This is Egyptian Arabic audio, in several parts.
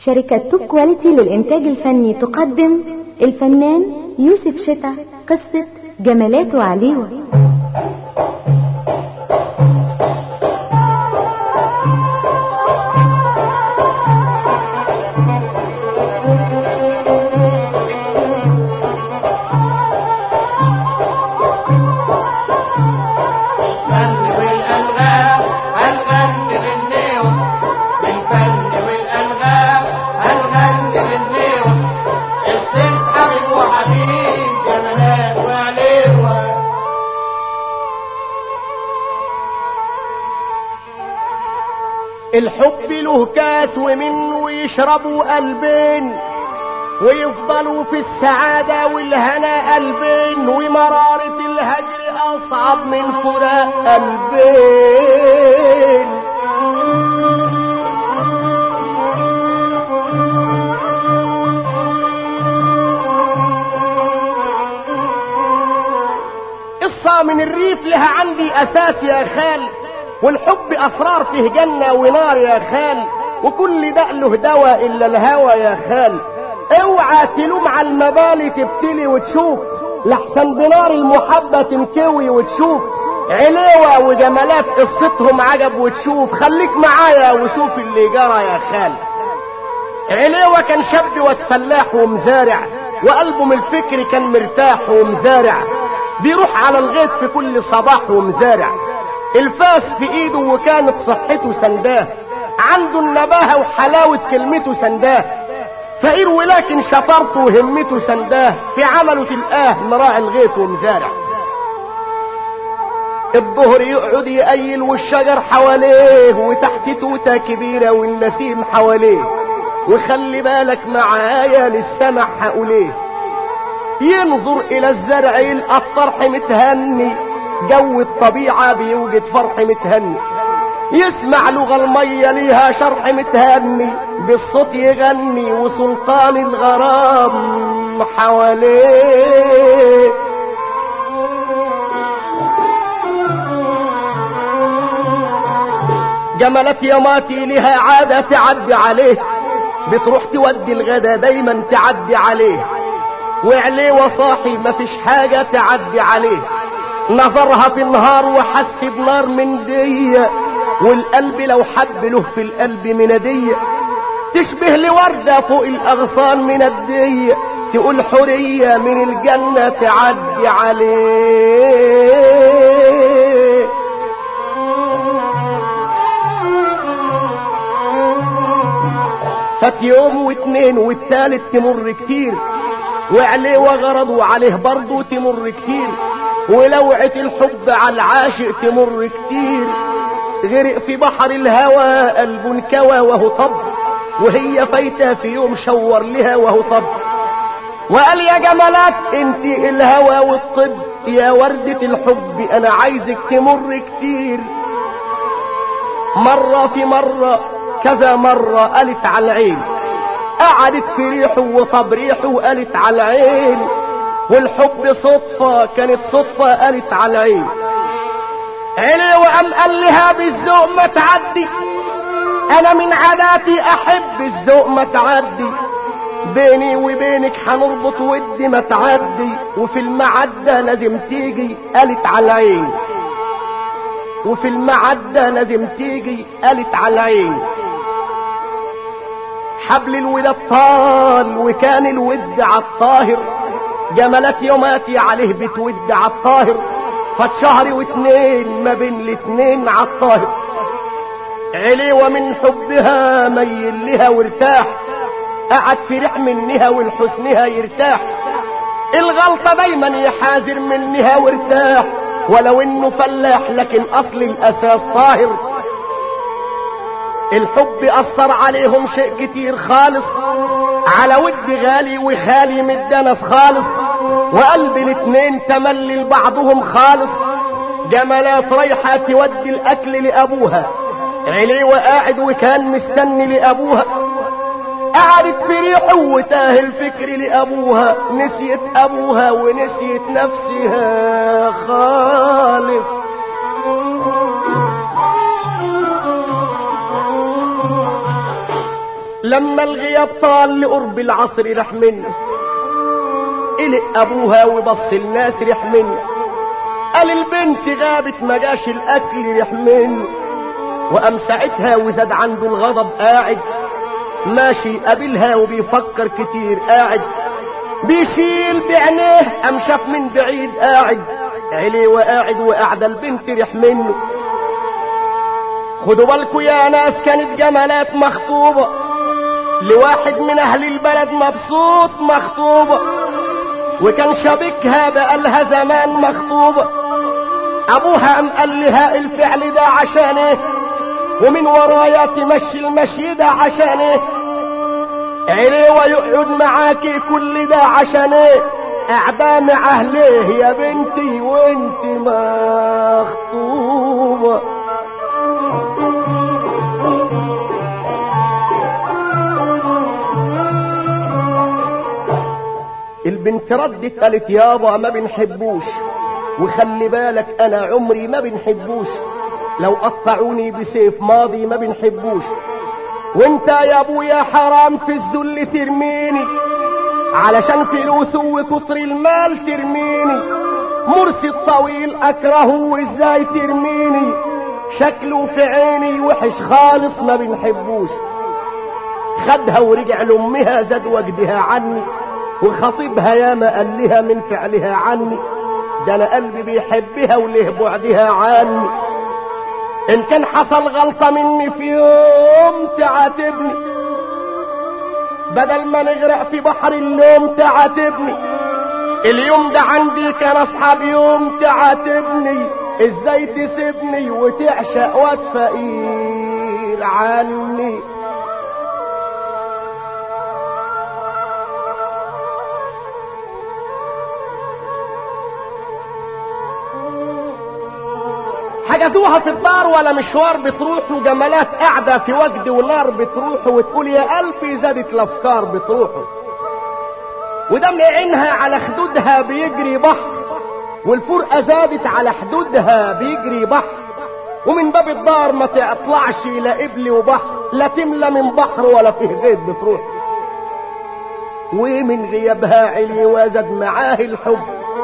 شركة توب كواليتي للإنتاج الفني تقدم الفنان يوسف شتا قصة جمالات وعليوة الفن والألغام هنغني بالنيوة الفن والألغام هنغني بالنيوة الست حبيب وحبيب جمالات وعليوة الحب له كاس ومنه يشربوا قلبين ويفضلوا في السعادة والهنا قلبين ومرارة الهجر أصعب من فراق قلبين قصة من الريف لها عندي أساس يا خال والحب أسرار فيه جنة ونار يا خال وكل ده له دواء إلا الهوى يا خال اوعى تلوم على المبالي تبتلي وتشوف لحسن بنار المحبة تنكوي وتشوف عليوة وجمالات قصتهم عجب وتشوف خليك معايا وشوف اللي جرى يا خال عليوة كان شاب وتفلاح ومزارع وقلبه من الفكر كان مرتاح ومزارع بيروح على الغيط في كل صباح ومزارع الفاس في ايده وكانت صحته سنداه عنده النباهة وحلاوة كلمته سنداه فقير ولكن شطارته وهمته سنداه في عمله تلقاه مراعي الغيط ومزارع الظهر يقعد يقيل والشجر حواليه وتحت توتة كبيرة والنسيم حواليه وخلي بالك معايا للسمع هقوليه ينظر الى الزرع يلقى الطرح متهني جو الطبيعة بيوجد فرح متهني يسمع لغة المية ليها شرح متهني بالصوت يغني وسلطان الغرام حواليه جملت يماتي لها عادة تعدي عليه بتروح تودي الغدا دايما تعدي عليه وعليه وصاحي مفيش حاجة تعدي عليه نظرها في النهار وحس بنار من دي والقلب لو حب له في القلب منادية تشبه لوردة فوق الأغصان من الدية تقول حرية من الجنة تعدي عليه فات يوم واتنين والتالت تمر كتير وعليه وغرض وعليه برضه تمر كتير ولوعة الحب على العاشق تمر كتير غرق في بحر الهوى قلبه انكوى وهو طب وهي فايتة في يوم شور لها وهو طب وقال يا جمالات انت الهوى والطب يا وردة الحب انا عايزك تمر كتير مرة في مرة كذا مرة قالت على العين قعدت في ريحه وطب ريحه وقالت على العين والحب صدفة كانت صدفة قالت على العين علي وقام قال لها بالذوق ما تعدي انا من عاداتي احب الذوق ما تعدي بيني وبينك هنربط ودي ما تعدي وفي المعدة لازم تيجي قالت على العين وفي المعدة لازم تيجي قالت على العين حبل الوداد طال وكان الود عالطاهر جملات يوماتي عليه بتود عالطاهر فات شهر واتنين ما بين الاتنين عالطاهر علي ومن حبها ميل لها وارتاح قعد في ريح منها والحسنها يرتاح الغلطة دايما يحاذر منها وارتاح ولو انه فلاح لكن اصل الاساس طاهر الحب اثر عليهم شيء كتير خالص على ود غالي وخالي من الدنس خالص وقلب الاتنين تملي لبعضهم خالص جمالات رايحة تودي الاكل لابوها عليه وقاعد وكان مستني لابوها قعدت في ريحه وتاه الفكر لابوها نسيت ابوها ونسيت نفسها خالص لما الغياب طال لقرب العصر رح منه قلق ابوها وبص الناس رح منه قال البنت غابت ما جاش الاكل رح منه وقام ساعتها وزاد عنده الغضب قاعد ماشي قابلها وبيفكر كتير قاعد بيشيل بعينيه قام شاف من بعيد قاعد عليه وقاعد وقاعدة البنت رح منه خدوا بالكوا يا ناس كانت جمالات مخطوبة لواحد من اهل البلد مبسوط مخطوبة وكان شبيكها بقالها زمان مخطوبة ابوها قام قال لها الفعل ده عشان ايه ومن ورايا تمشي المشي ده عشان ايه عليه ويقعد معاكي كل ده عشان ايه قاعدة مع اهليه يا بنتي وانت مخطوبة البنت ردت قالت يابا ما بنحبوش وخلي بالك انا عمري ما بنحبوش لو قطعوني بسيف ماضي ما بنحبوش وانت يا ابويا حرام في الذل ترميني علشان فلوس وكتر المال ترميني مرسي الطويل اكرهه وازاي ترميني شكله في عيني وحش خالص ما بنحبوش خدها ورجع لامها زاد وجدها عني وخطيبها ياما قال لها من فعلها عني ده انا قلبي بيحبها وله بعدها عني ان كان حصل غلطة مني في يوم تعاتبني بدل ما نغرق في بحر اللوم تعاتبني اليوم ده عندي كان اصحاب يوم تعاتبني ازاي تسيبني وتعشق واد فقير عني حجزوها في الدار ولا مشوار بتروح وجمالات قاعدة في وجد ونار بتروح وتقول يا قلبي زادت الافكار بتروحوا ودم عينها على خدودها بيجري بحر والفرقة زادت على حدودها بيجري بحر ومن باب الدار ما تطلعش لا قبل وبحر لا تملى من بحر ولا فيه غيط بتروح ومن غيابها علي وزاد معاه الحب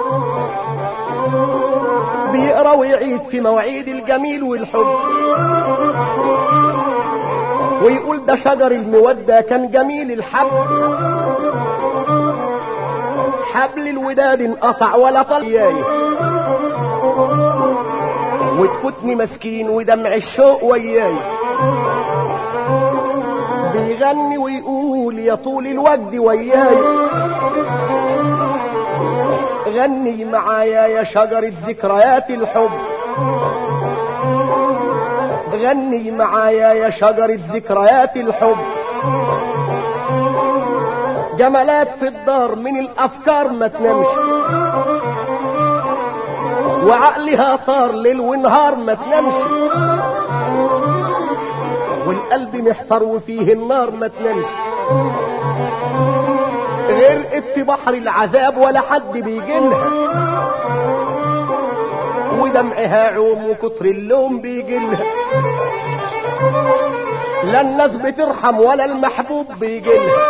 بيقرا ويعيد في مواعيد الجميل والحب ويقول ده شجر المودة كان جميل الحب حبل الوداد انقطع ولا طلياي وتفوتني مسكين ودمع الشوق وياي بيغني ويقول يا طول الوجد وياي غني معايا يا شجرة ذكريات الحب غني معايا يا شجرة ذكريات الحب جمالات في الدار من الافكار ما تنامش وعقلها طار ليل ونهار ما تنامش والقلب محتار وفيه النار ما تنامش غرقت في بحر العذاب ولا حد بيجيلها ودمعها عوم وكتر اللوم بيجيلها لا الناس بترحم ولا المحبوب بيجيلها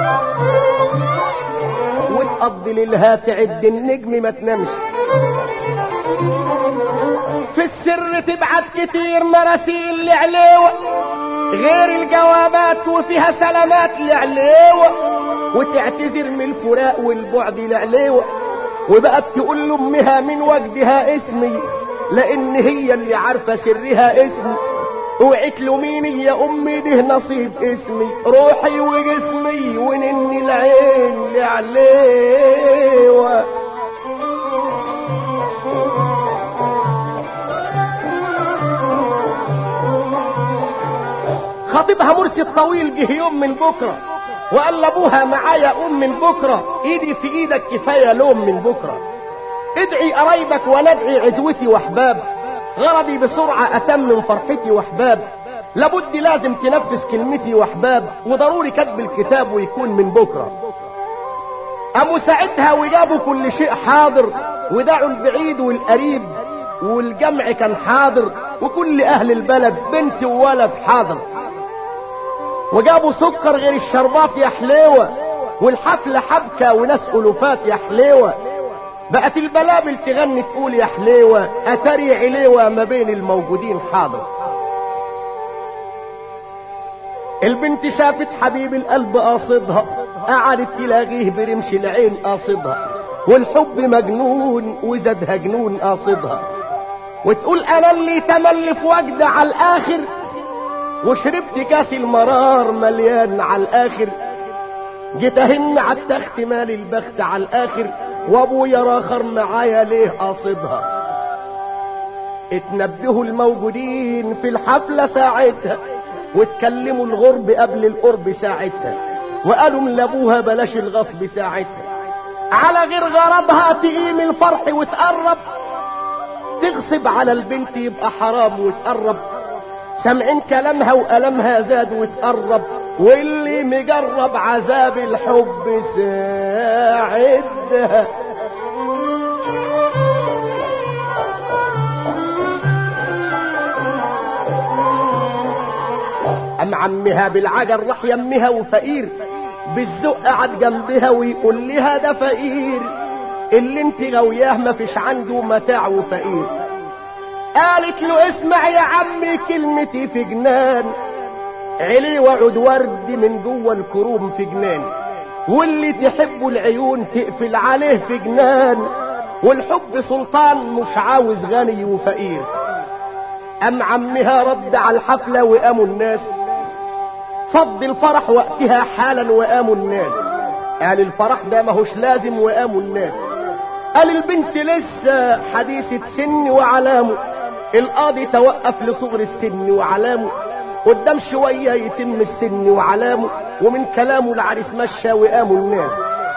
وتقضي ليلها تعد النجم ما تنامش في السر تبعت كتير مراسيل لعليوة غير الجوابات وفيها سلامات لعليوة وتعتذر من الفراق والبعد لعليوة وبقت تقول لامها من وجدها اسمي لان هي اللي عارفه سرها اسمي اوعي تلوميني يا امي ده نصيب اسمي روحي وجسمي ونني العين لعليوة خطيبها مرسي الطويل جه يوم من بكره وقال لابوها معايا قوم من بكره ايدي في ايدك كفايه لوم من بكره ادعي قرايبك وندعي عزوتي واحباب غرضي بسرعه اتمم فرحتي واحباب لابد لازم تنفذ كلمتي واحباب وضروري كتب الكتاب ويكون من بكره قاموا ساعتها وجابوا كل شيء حاضر ودعوا البعيد والقريب والجمع كان حاضر وكل اهل البلد بنت وولد حاضر وجابوا سكر غير الشربات يا حليوة والحفلة حبكة وناس ألوفات يا حليوة بقت البلابل تغني تقول يا حليوة أتري عليوة ما بين الموجودين حاضر البنت شافت حبيب القلب قاصدها قعدت تلاقيه برمش العين قاصدها والحب مجنون وزادها جنون قاصدها وتقول انا اللي تملي في وجد على الاخر وشربت كاس المرار مليان على الاخر جيت اهن على التخت مال البخت على الاخر وابويا راخر معايا ليه قاصدها اتنبهوا الموجودين في الحفلة ساعتها واتكلموا الغرب قبل القرب ساعتها وقالوا من لابوها بلاش الغصب ساعتها على غير غرضها تقيم الفرح وتقرب تغصب على البنت يبقى حرام وتقرب سامعين كلامها وألمها زاد وتقرب واللي مجرب عذاب الحب ساعدها أم عمها بالعجل راح يمها وفقير بالذوق قعد جنبها ويقول لها ده فقير اللي انت غوياه ما فيش عنده متاع وفقير قالت له اسمع يا عمي كلمتي في جنان علي وعد ورد من جوه الكروم في جنان واللي تحبه العيون تقفل عليه في جنان والحب سلطان مش عاوز غني وفقير أم عمها رد على الحفلة وقاموا الناس فض الفرح وقتها حالا وقاموا الناس قال الفرح ده ماهوش لازم وقاموا الناس قال البنت لسه حديثة سن وعلامه القاضي توقف لصغر السن وعلامه قدام شوية يتم السن وعلامه ومن كلامه العريس مشى وقاموا الناس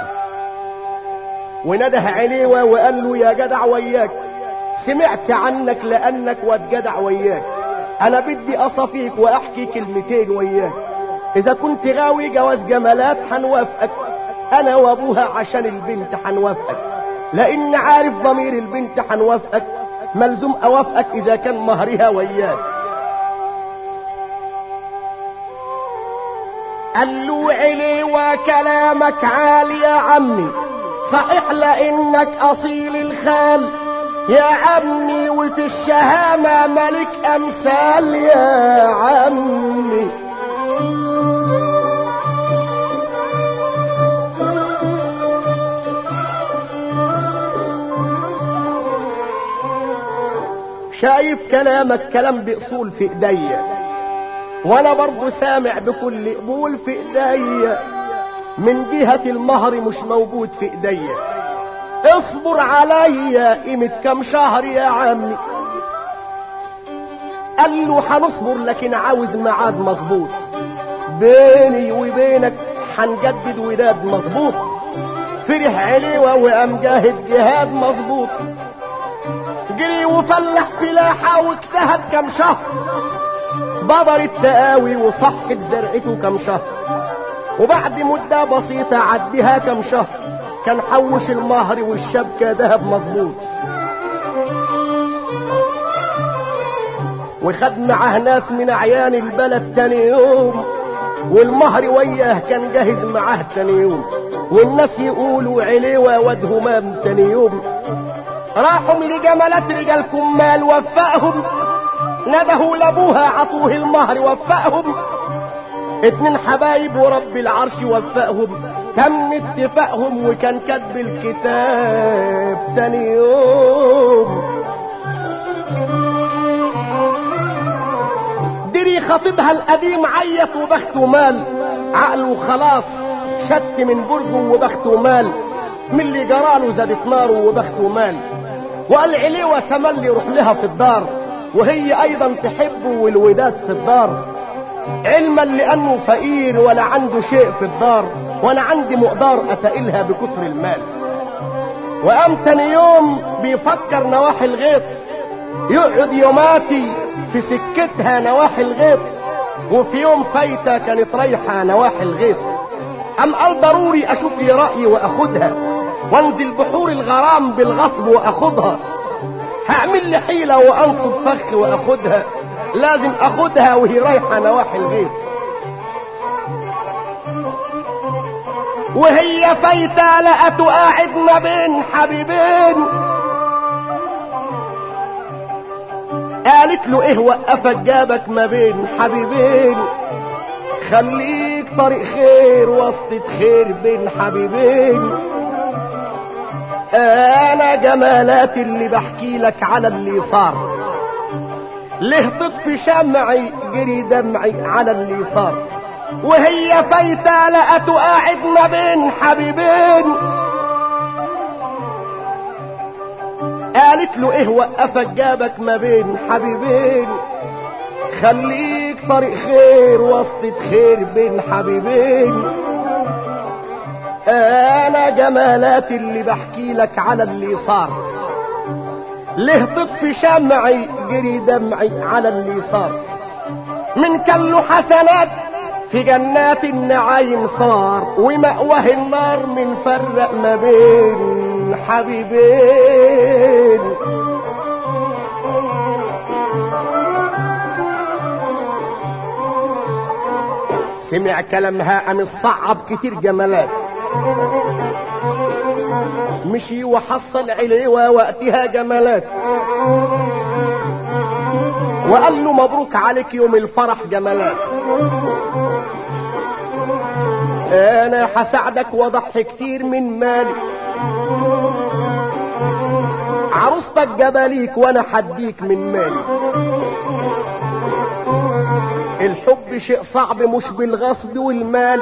ونده عليوة وقال له يا جدع وياك سمعت عنك لأنك واد جدع وياك أنا بدي أصفيك وأحكي كلمتين وياك إذا كنت غاوي جواز جمالات حنوافقك أنا وأبوها عشان البنت حنوافقك لأن عارف ضمير البنت حنوافقك ملزوم أوافقك إذا كان مهرها وياك قال له علي وكلامك عالي يا عمي صحيح لانك اصيل الخال يا عمي وفي الشهامة ملك امثال يا عمي شايف كلامك كلام بأصول في ايديا وانا برضو سامع بكل قبول في ايديا من جهة المهر مش موجود في ايديا اصبر عليا قيمة كم شهر يا عمي قال له هنصبر لكن عاوز ميعاد مظبوط بيني وبينك هنجدد وداد مظبوط فرح عليوة وقام جاهد جهاد مظبوط جري وفلح فلاحة واجتهد كم شهر بدر التقاوي وصحت زرعته كم شهر وبعد مدة بسيطة عدها كم شهر كان حوش المهر والشبكة دهب مظبوط وخد معاه ناس من اعيان البلد تاني يوم والمهر وياه كان جاهز معاه تاني يوم والناس يقولوا عليوة واد همام تاني يوم راحوا لجملات رجال كمال وفقهم ندهوا لابوها عطوه المهر وفقهم اتنين حبايب ورب العرش وفقهم تم اتفاقهم وكان كاتب الكتاب تاني يوم دري خطيبها القديم عيط وبخته مال عقله خلاص شت من برجه وبخته مال من اللي جراله زادت ناره وبخته مال وقال عليوة تملي يروح لها في الدار وهي ايضا تحبه والوداد في الدار علما لانه فقير ولا عنده شيء في الدار وانا عندي مقدار اتقلها بكتر المال وقام تاني يوم بيفكر نواحي الغيط يقعد يوماتي في سكتها نواحي الغيط وفي يوم فايتة كانت رايحة نواحي الغيط أم قال ضروري أشوف لي رأيي وأخدها وانزل بحور الغرام بالغصب وأخدها هعمل لي حيلة وأنصب فخ وأخدها لازم أخدها وهي رايحة نواحي الغيط وهي فايتة لقته قاعد ما بين حبيبين قالت له ايه وقفك جابك ما بين حبيبين خليك طريق خير وسطة خير بين حبيبين انا جمالات اللي بحكي لك على اللي صار ليه تطفي شمعي جري دمعي على اللي صار وهي فايتة لقته قاعد ما بين حبيبين قالت له ايه وقفك جابك ما بين حبيبين خليك طريق خير وسطة خير بين حبيبين انا جمالات اللي بحكي لك على اللي صار ليه تطفي شمعي جري دمعي على اللي صار من كله حسنات في جنات النعيم صار ومأواه النار من فرق ما بين حبيبين سمع كلامها قام الصعب كتير جمالات مشي وحصل عليوة وقتها جمالات وقال له مبروك عليك يوم الفرح جمالات انا هساعدك واضحي كتير من مالي عروستك جبليك وانا حديك من مالي الحب شيء صعب مش بالغصب والمال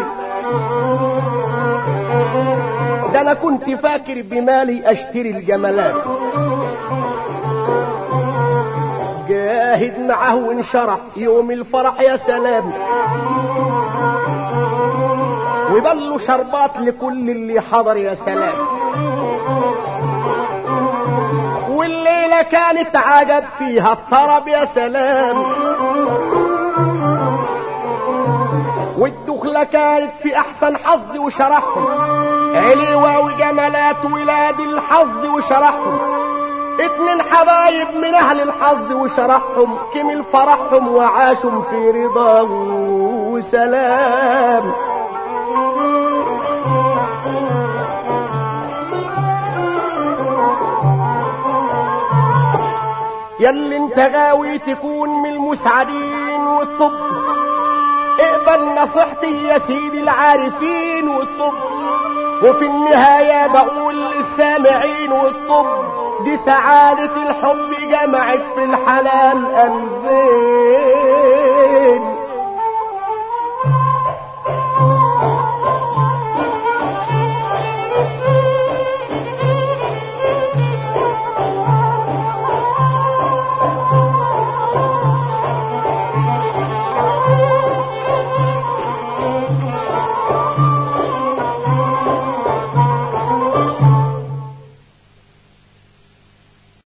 ده انا كنت فاكر بمالي اشتري الجمالات جاهد معه وانشرح يوم الفرح يا سلام وبلوا شربات لكل اللي حضر يا سلام والليلة كانت عجب فيها الطرب يا سلام والدخلة كانت في احسن حظ وشرحهم عليوة وجمالات ولاد الحظ وشرحهم اتنين حبايب من اهل الحظ وشرحهم كمل فرحهم وعاشوا في رضا وسلام ياللي انت غاوي تكون من المسعدين والطب اقبل نصيحتي يا سيدي العارفين والطب وفي النهاية بقول للسامعين والطب دي سعادة الحب جمعت في الحلال قلبين